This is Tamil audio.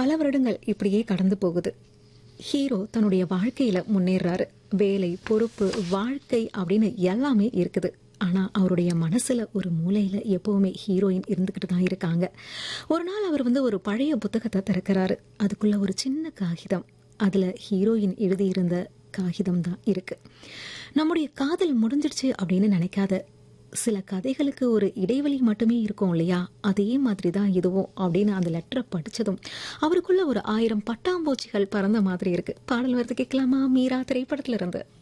பல வருடங்கள் இப்படியே கடந்து போகுது ஹீரோ தன்னுடைய வாழ்க்கையில முன்னேறாரு வேலை பொறுப்பு வாழ்க்கை அப்படின்னு எல்லாமே இருக்குது ஆனா அவருடைய மனசுல ஒரு மூலையில எப்பவுமே ஹீரோயின் இருந்துகிட்டு தான் இருக்காங்க ஒரு நாள் அவர் வந்து ஒரு பழைய புத்தகத்தை திறக்கிறாரு அதுக்குள்ள ஒரு சின்ன காகிதம் அதுல ஹீரோயின் எழுதியிருந்த காகிதம் தான் இருக்கு நம்முடைய காதல் முடிஞ்சிடுச்சு அப்படின்னு நினைக்காத சில கதைகளுக்கு ஒரு இடைவெளி மட்டுமே இருக்கும் இல்லையா அதே மாதிரி தான் இதுவும் அப்படின்னு அந்த லெட்டரை படிச்சதும் அவருக்குள்ள ஒரு ஆயிரம் பட்டாம்பூச்சிகள் பறந்த மாதிரி இருக்கு பாடல் வரது கேட்கலாமா மீரா திரைப்படத்துல இருந்து